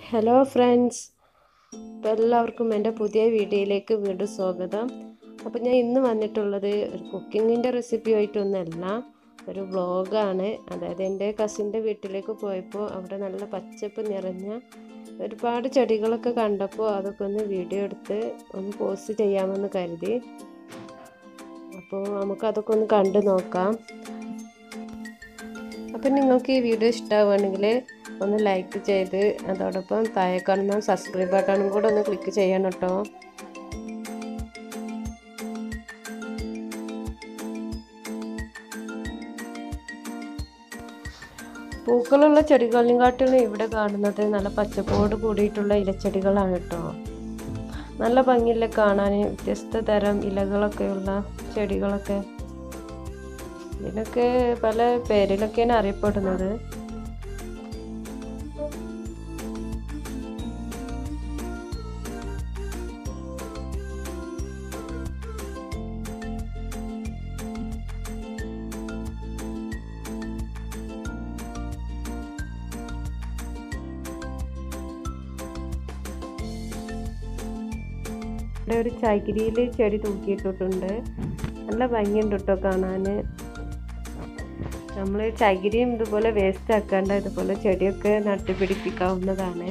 hello friends അപ്പോൾ എല്ലാവർക്കും എൻ്റെ പുതിയ വീഡിയോയിലേക്ക് വീണ്ടും സ്വാഗതം അപ്പോൾ ഞാൻ ഇന്ന് വന്നിട്ടുള്ളത് ഒരു കുക്കിങ്ങിൻ്റെ റെസിപ്പി ആയിട്ടൊന്നല്ല ഒരു വ്ളോഗാണ് അതായത് എൻ്റെ കസിൻ്റെ വീട്ടിലേക്ക് പോയപ്പോൾ അവിടെ നല്ല പച്ചപ്പ് നിറഞ്ഞ ഒരുപാട് ചെടികളൊക്കെ കണ്ടപ്പോൾ അതൊക്കെ ഒന്ന് വീഡിയോ എടുത്ത് ഒന്ന് പോസ്റ്റ് ചെയ്യാമെന്ന് കരുതി അപ്പോൾ നമുക്കതൊക്കെ ഒന്ന് കണ്ടു നോക്കാം അപ്പം നിങ്ങൾക്ക് ഈ വീഡിയോ ഇഷ്ടമാവുകയാണെങ്കിൽ ഒന്ന് ലൈക്ക് ചെയ്ത് അതോടൊപ്പം താഴെ കാണുന്ന സബ്സ്ക്രൈബ് ബട്ടണും കൂടെ ഒന്ന് ക്ലിക്ക് ചെയ്യണം കേട്ടോ പൂക്കളുള്ള ചെടികളിലും കാട്ടിലും ഇവിടെ കാണുന്നത് നല്ല പച്ചപ്പോട് കൂടിയിട്ടുള്ള ഇലച്ചെടികളാണ് കേട്ടോ നല്ല ഭംഗിയില്ല കാണാൻ വ്യത്യസ്ത തരം ഇലകളൊക്കെയുള്ള ചെടികളൊക്കെ ഇതിനൊക്കെ പല പേരിലൊക്കെയാണ് അറിയപ്പെടുന്നത് ഇവിടെ ഒരു ചകിരിയിൽ ചെടി തൂക്കിയിട്ടിട്ടുണ്ട് നല്ല ഭംഗിയുണ്ട് കേട്ടോ കാണാൻ നമ്മൾ ചകിരിയും ഇതുപോലെ വേസ്റ്റ് ആക്കാണ്ട് ഇതുപോലെ ചെടിയൊക്കെ നട്ടുപിടിപ്പിക്കാവുന്നതാണ്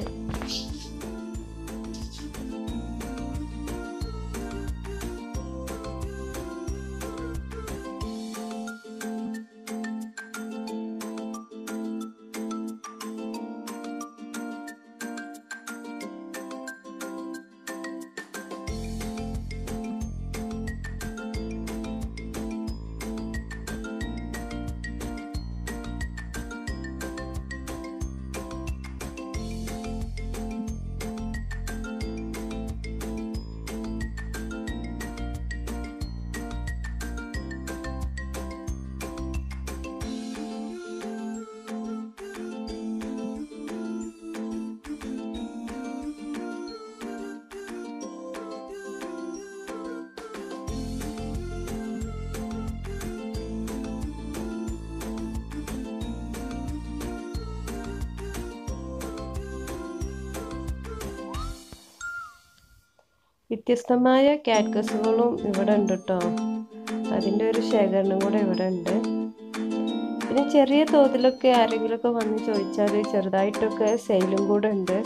വ്യത്യസ്തമായ കാറ്റ്കസുകളും ഇവിടെ ഉണ്ട് കേട്ടോ അതിൻ്റെ ഒരു ശേഖരണം കൂടെ ഇവിടെ ഉണ്ട് പിന്നെ ചെറിയ തോതിലൊക്കെ ആരെങ്കിലുമൊക്കെ വന്ന് ചോദിച്ചാൽ ചെറുതായിട്ടൊക്കെ സെയിലും കൂടെ ഉണ്ട്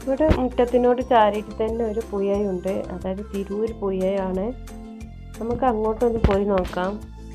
ഇവിടെ മുറ്റത്തിനോട് ചാരിയിട്ട് തന്നെ ഒരു പുഴയുണ്ട് അതായത് തിരൂർ പുഴയാണ് നമുക്ക് അങ്ങോട്ടൊന്ന് പോയി നോക്കാം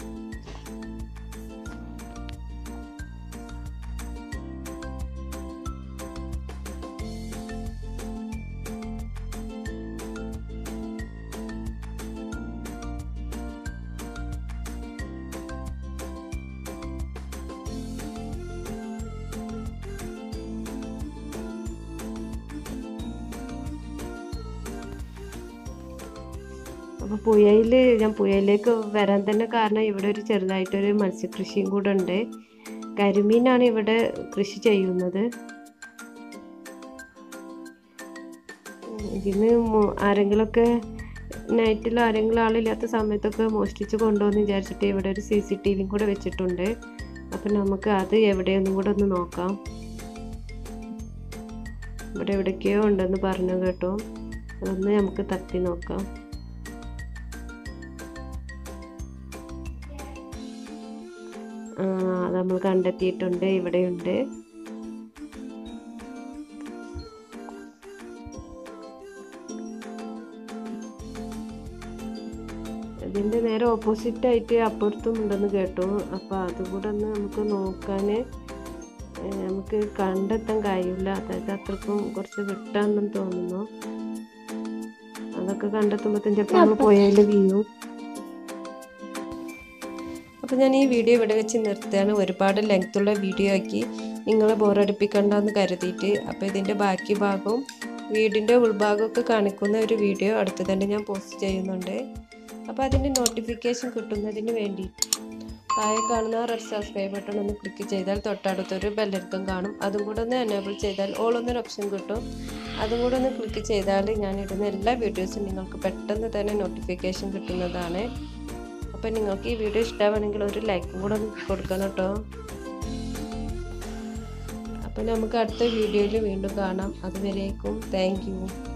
അപ്പോൾ പുഴയിൽ ഞാൻ പുഴയിലേക്ക് വരാൻ തന്നെ കാരണം ഇവിടെ ഒരു ചെറുതായിട്ടൊരു മത്സ്യകൃഷിയും കൂടെ ഉണ്ട് കരിമീനാണ് ഇവിടെ കൃഷി ചെയ്യുന്നത് ഇതിന് മു- ആരെങ്കിലുമൊക്കെ നൈറ്റിൽ ആരെങ്കിലും ആളില്ലാത്ത സമയത്തൊക്കെ മോഷ്ടിച്ച് കൊണ്ടുവന്ന് വിചാരിച്ചിട്ട് ഇവിടെ ഒരു സി സി ടി വിയും കൂടെ വെച്ചിട്ടുണ്ട് അപ്പം നമുക്ക് അത് എവിടെയൊന്നും കൂടെ ഒന്ന് നോക്കാം ഇവിടെ എവിടേക്കോ ഉണ്ടെന്ന് പറഞ്ഞു കേട്ടോ അതൊന്ന് നമുക്ക് തപ്പി നോക്കാം ആ, അത് നമ്മൾ കണ്ടെത്തിയിട്ടുണ്ട് ഇവിടെയുണ്ട് ഇതിൻ്റെ നേരെ ഓപ്പോസിറ്റ് ആയിട്ട് അപ്പുറത്തും ഉണ്ടെന്ന് കേട്ടു അപ്പോൾ അതും കൂടെ ഒന്ന് നമുക്ക് നോക്കാൻ നമുക്ക് കണ്ടെത്താൻ കഴിയില്ല അതായത് അത്രക്കും കുറച്ച് വിട്ടാണെന്ന് തോന്നുന്നു അതൊക്കെ കണ്ടെത്തുമ്പോഴത്തേക്കും ചിലപ്പോൾ നമ്മൾ പോയാൽ വീഴും അപ്പോൾ ഞാൻ ഈ വീഡിയോ ഇവിടെ വെച്ച് നിർത്തുകയാണ് ഒരുപാട് ലെങ്ത്തുള്ള വീഡിയോ ആക്കി നിങ്ങളെ ബോറടിപ്പിക്കണ്ടെന്ന് കരുതിയിട്ട് അപ്പോൾ ഇതിൻ്റെ ബാക്കി ഭാഗവും വീടിൻ്റെ ഉൾഭാഗമൊക്കെ കാണിക്കുന്ന ഒരു വീഡിയോ അടുത്ത് തന്നെ ഞാൻ പോസ്റ്റ് ചെയ്യുന്നുണ്ട് അപ്പോൾ അതിൻ്റെ നോട്ടിഫിക്കേഷൻ കിട്ടുന്നതിന് വേണ്ടി താഴെ കാണുന്ന റെഡ് സബ്സ്ക്രൈബ് ബട്ടൺ ഒന്ന് ക്ലിക്ക് ചെയ്താൽ തൊട്ടടുത്തൊരു ബെല്ലൈക്കൺ കാണും അതും കൂടെ ഒന്ന് എനേബിൾ ചെയ്താൽ ഓൾ എന്നൊരു ഓപ്ഷൻ കിട്ടും അതും കൂടെ ഒന്ന് ക്ലിക്ക് ചെയ്താൽ ഞാൻ ഇടുന്ന എല്ലാ വീഡിയോസും നിങ്ങൾക്ക് പെട്ടെന്ന് തന്നെ നോട്ടിഫിക്കേഷൻ കിട്ടുന്നതാണ് അപ്പം നിങ്ങൾക്ക് ഈ വീഡിയോ ഇഷ്ടമാണെങ്കിൽ ഒരു ലൈക്കും കൂടെ ഒന്ന് കൊടുക്കണം കേട്ടോ അപ്പം നമുക്ക് അടുത്ത വീഡിയോയിൽ വീണ്ടും കാണാം അതുവരേക്കും താങ്ക് യു